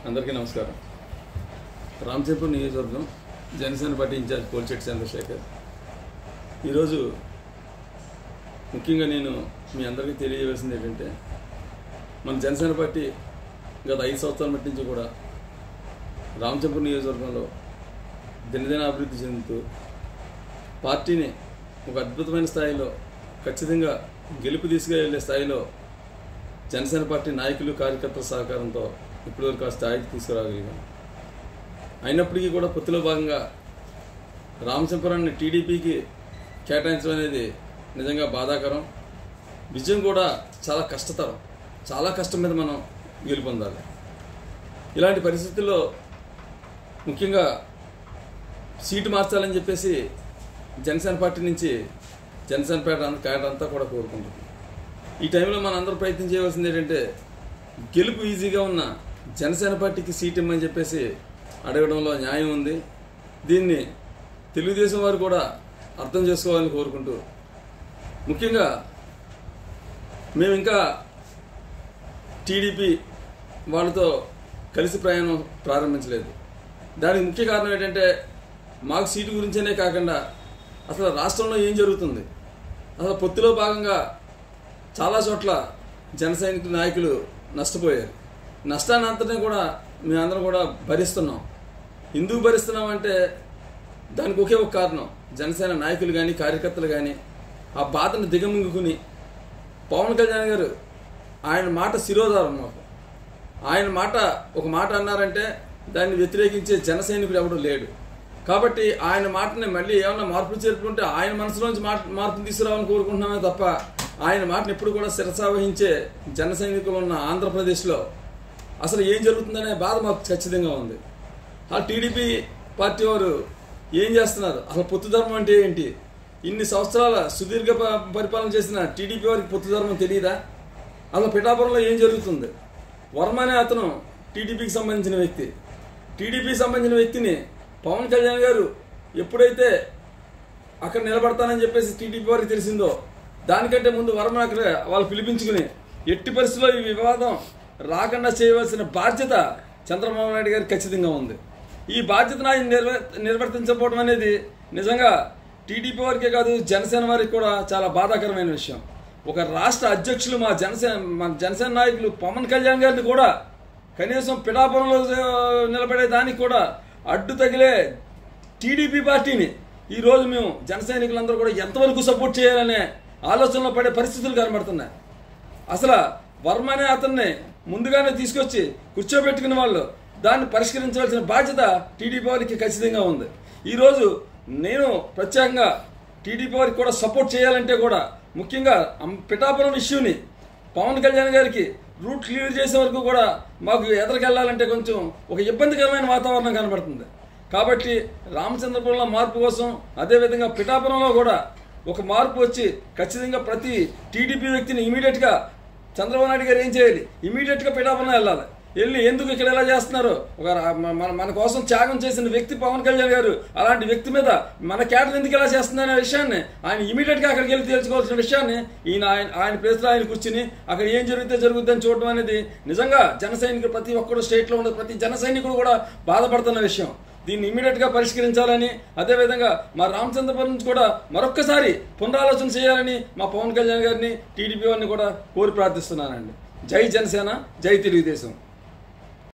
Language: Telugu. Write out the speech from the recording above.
అందరికీ నమస్కారం రామచంద్రపురం నియోజకవర్గం జనసేన పార్టీ ఇన్ఛార్జ్ పోల్చెట్టి చంద్రశేఖర్ ఈరోజు ముఖ్యంగా నేను మీ అందరికీ తెలియజేయాల్సింది ఏంటంటే మన జనసేన పార్టీ గత ఐదు సంవత్సరాల మట్టి నుంచి కూడా రామచంద్రపురం నియోజకవర్గంలో దినదిన అభివృద్ధి చెందుతూ పార్టీని ఒక అద్భుతమైన స్థాయిలో ఖచ్చితంగా గెలుపు తీసుకెళ్లే స్థాయిలో జనసేన పార్టీ నాయకులు కార్యకర్తల సహకారంతో ఇప్పటివరకు ఆ స్థాయికి తీసుకురాగలిగాం అయినప్పటికీ కూడా పొత్తులో భాగంగా రామచంపురాన్ని టీడీపీకి కేటాయించడం అనేది నిజంగా బాధాకరం విజయం కూడా చాలా కష్టతరం చాలా కష్టం మీద మనం గెలుపొందాలి ఇలాంటి పరిస్థితుల్లో ముఖ్యంగా సీటు మార్చాలని చెప్పేసి జనసేన పార్టీ నుంచి జనసేన పేట క్యాడర్ అంతా కూడా కోరుకుంటుంది ఈ టైంలో మనం అందరూ ప్రయత్నం చేయవలసింది ఏంటంటే గెలుపు ఈజీగా ఉన్న జనసేన పార్టీకి సీట్ ఇమ్మని చెప్పేసి అడగడంలో న్యాయం ఉంది దీన్ని తెలుగుదేశం వారు కూడా అర్థం చేసుకోవాలని కోరుకుంటూ ముఖ్యంగా మేము ఇంకా టీడీపీ వాళ్ళతో కలిసి ప్రయాణం ప్రారంభించలేదు దానికి ముఖ్య కారణం ఏంటంటే మాకు సీటు గురించేనే కాకుండా అసలు రాష్ట్రంలో ఏం జరుగుతుంది అసలు పొత్తులో భాగంగా చాలా చోట్ల జన సైనిక నాయకులు నష్టపోయారు నష్టాన్ని అంతనే కూడా మేమందరం కూడా భరిస్తున్నాం ఎందుకు భరిస్తున్నాం అంటే దానికి ఒకే ఒక కారణం జనసేన నాయకులు కానీ కార్యకర్తలు కానీ ఆ బాధను దిగమింగుకుని పవన్ కళ్యాణ్ గారు ఆయన మాట శిరోధారం మాకు ఆయన మాట ఒక మాట అన్నారంటే దాన్ని వ్యతిరేకించే జన సైనికుడు ఎవడు లేడు కాబట్టి ఆయన మాటని మళ్ళీ ఏమన్నా మార్పులు చేరుకుంటే ఆయన మనసులోంచి మాట మార్పులు తీసుకురావాలని కోరుకుంటున్నామే తప్ప ఆయన మాటను ఎప్పుడు కూడా శిరసావహించే జన సైనికులు ఉన్న ఆంధ్రప్రదేశ్లో అసలు ఏం జరుగుతుందనే బాధ మాకు ఖచ్చితంగా ఉంది ఆ టీడీపీ పార్టీ వారు ఏం చేస్తున్నారు అసలు పొత్తు ధర్మం అంటే ఏంటి ఇన్ని సంవత్సరాల సుదీర్ఘ ప- పరిపాలన చేసిన టీడీపీ వారికి పొత్తు ధర్మం తెలియదా అసలు పిఠాపురంలో ఏం జరుగుతుంది వర్మ అనే అతను టీడీపీకి సంబంధించిన వ్యక్తి టీడీపీకి సంబంధించిన వ్యక్తిని పవన్ కళ్యాణ్ గారు ఎప్పుడైతే అక్కడ నిలబడతానని చెప్పేసి టీడీపీ వారికి తెలిసిందో దానికంటే ముందు వర్మ అక్కడ వాళ్ళు పిలిపించుకుని ఎట్టి పరిస్థితుల్లో ఈ వివాదం రాకుండా చేయవలసిన బాధ్యత చంద్రబాబు నాయుడు గారికి ఖచ్చితంగా ఉంది ఈ బాధ్యతను ఆయన నిర్వ నిర్వర్తించకపోవడం అనేది నిజంగా టీడీపీ వారికే కాదు జనసేన వారికి కూడా చాలా బాధాకరమైన విషయం ఒక రాష్ట్ర అధ్యక్షులు మా జనసేన మన జనసేన నాయకులు పవన్ కళ్యాణ్ గారిని కూడా కనీసం పిఠాపురంలో ఆ, నిలబడే దానికి కూడా అడ్డు తగిలే టీడీపీ పార్టీని ఈ రోజు మేము జన సైనికులందరూ కూడా ఎంతవరకు సపోర్ట్ చేయాలనే ఆలోచనలో పడే పరిస్థితులు కనబడుతున్నాయి అసలు వర్మ అనే అతన్ని ముందుగానే తీసుకొచ్చి కూర్చోబెట్టుకున్న వాళ్ళు దాన్ని పరిష్కరించవలసిన బాధ్యత టీడీపీ వారికి ఖచ్చితంగా ఉంది ఈరోజు నేను ప్రత్యేకంగా టీడీపీ వారికి కూడా సపోర్ట్ చేయాలంటే కూడా ముఖ్యంగా అం- పిఠాపురం ఇష్యూని పవన్ కళ్యాణ్ గారికి రూట్ క్లియర్ చేసే వరకు కూడా మాకు ఎదరికెళ్ళాలంటే కొంచెం ఒక ఇబ్బందికరమైన వాతావరణం కనబడుతుంది కాబట్టి రామచంద్రపురంలో మార్పు కోసం అదేవిధంగా పిఠాపురంలో కూడా ఒక మార్పు వచ్చి ఖచ్చితంగా ప్రతి టీడీపీ వ్యక్తిని ఇమీడియట్గా చంద్రబాబు నాయుడు గారు ఏం చేయాలి ఇమీడియట్గా పిఠాపురం వెళ్ళాలి వెళ్ళి ఎందుకు ఇక్కడ ఎలా చేస్తున్నారు ఒక రా- మ- మన మన కోసం త్యాగం చేసిన వ్యక్తి పవన్ కళ్యాణ్ గారు అలాంటి వ్యక్తి మీద మన క్యాడర్ ఎందుకు ఎలా చేస్తుందనే విషయాన్ని ఆయన ఇమీడియట్ గా అక్కడికి వెళ్ళి తేల్చుకోవాల్సిన విషయాన్ని ఈయన ఆయన ఆయన ప్లేస్లో ఆయన కూర్చుని అక్కడ ఏం జరిగితే జరుగుతుందని చూడడం అనేది నిజంగా జన సైనికుడు ప్రతి ఒక్కరు స్టేట్ లో ఉన్న ప్రతి జన సైనికుడు కూడా బాధపడుతున్న విషయం దీన్ని ఇమీడియట్ గా పరిష్కరించాలని అదేవిధంగా మా రామచంద్రపురం నుంచి కూడా మరొక్కసారి పునరాలోచన చేయాలని మా పవన్ కళ్యాణ్ గారిని టీడీపీ వారిని కూడా కోరి ప్రార్థిస్తున్నానండి జై జనసేన జై తెలుగుదేశం